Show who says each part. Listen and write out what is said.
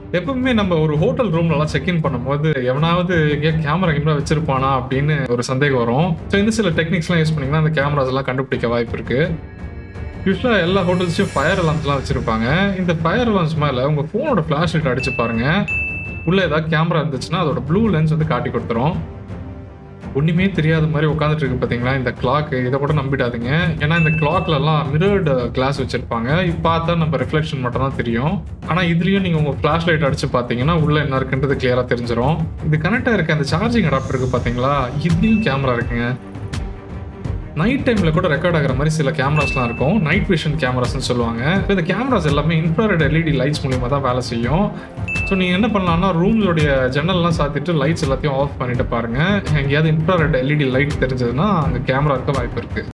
Speaker 1: எப்பவுமே நம்ம ஒரு ஹோட்டல் ரூம்லலாம் செக் இன் பண்ணும்போது எவனாவது எங்கேயா கேமரா கேமரா வச்சிருப்பானா அப்படின்னு ஒரு சந்தேகம் வரும் ஸோ இந்த சில டெக்னிக்ஸ்லாம் யூஸ் பண்ணிங்கன்னா அந்த கேமராஸ் எல்லாம் கண்டுபிடிக்க வாய்ப்பு இருக்கு யூஸ்வலாக எல்லா ஹோட்டல்ஸ்லையும் ஃபயர் அலார்ம்ஸ்லாம் வச்சிருப்பாங்க இந்த ஃபயர் அலார்ம்ஸ் மேலே உங்கள் ஃபோனோட ஃப்ளாஷ் லைட் அடிச்சு பாருங்க உள்ள ஏதாவது கேமரா இருந்துச்சுன்னா அதோட ப்ளூ லென்ஸ் வந்து காட்டி கொடுத்துரும் ஒண்ணுமே தெரியாத மாதிரி உட்காந்துட்டு இருக்கு பாத்தீங்களா இந்த கிளாக் இதை கூட நம்பிடாதீங்க ஏன்னா இந்த கிளாக்ல எல்லாம் மிரர்டு கிளாஸ் வச்சிருப்பாங்க இது பார்த்தா நம்ம ரிஃப்ளெக்ஷன் மட்டும் தான் தெரியும் ஆனா இதுலயும் நீங்க உங்க ஃபிளாஷ் லைட் அடிச்சு பாத்தீங்கன்னா உள்ள என்ன இருக்குன்றது கிளியரா தெரிஞ்சிரும் இது கனெக்டா இருக்க அந்த சார்ஜிங் அடாப்டர் இருக்கு பாத்தீங்களா இதுலயும் கேமரா இருக்குங்க நைட் டைம்ல கூட ரெக்கார்ட் ஆகிற மாதிரி சில கேமராஸ்லாம் இருக்கும் நைட் விஷன் கேமராஸ்னு சொல்லுவாங்க இப்ப இந்த கேமராஸ் எல்லாமே இன்ஃப்ராரெட் எல்இடி லைட்ஸ் மூலியமா தான் வேலை செய்யும் ஸோ நீங்கள் என்ன பண்ணலாம்னா ரூம்ஸோடைய ஜன்னல்லாம் சாத்திட்டு லைட்ஸ் எல்லாத்தையும் ஆஃப் பண்ணிட்டு பாருங்க எங்கேயாவது இன்ஃப்ராரெட் எல்இடி லைட் தெரிஞ்சதுன்னா அங்கே கேமரா இருக்க வாய்ப்பு இருக்கு